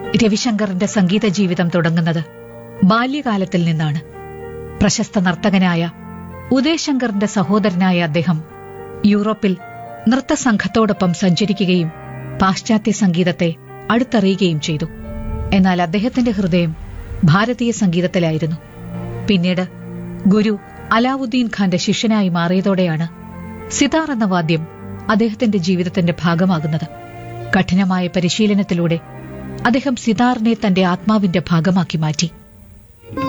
രവിശങ്കറിന്റെ സംഗീത ജീവിതം തുടങ്ങുന്നത് ബാല്യകാലത്തിൽ നിന്നാണ് പ്രശസ്ത നർത്തകനായ ഉദയശങ്കറിന്റെ സഹോദരനായ അദ്ദേഹം യൂറോപ്പിൽ നൃത്തസംഘത്തോടൊപ്പം സഞ്ചരിക്കുകയും പാശ്ചാത്യ സംഗീതത്തെ അടുത്തറിയുകയും ചെയ്തു എന്നാൽ അദ്ദേഹത്തിന്റെ ഹൃദയം ഭാരതീയ സംഗീതത്തിലായിരുന്നു പിന്നീട് ഗുരു അലാവുദ്ദീൻ ഖാന്റെ ശിഷ്യനായി മാറിയതോടെയാണ് സിതാർ എന്ന വാദ്യം അദ്ദേഹത്തിന്റെ ജീവിതത്തിന്റെ ഭാഗമാകുന്നത് കഠിനമായ പരിശീലനത്തിലൂടെ അദ്ദേഹം സിതാറിനെ തന്റെ ആത്മാവിന്റെ ഭാഗമാക്കി മാറ്റി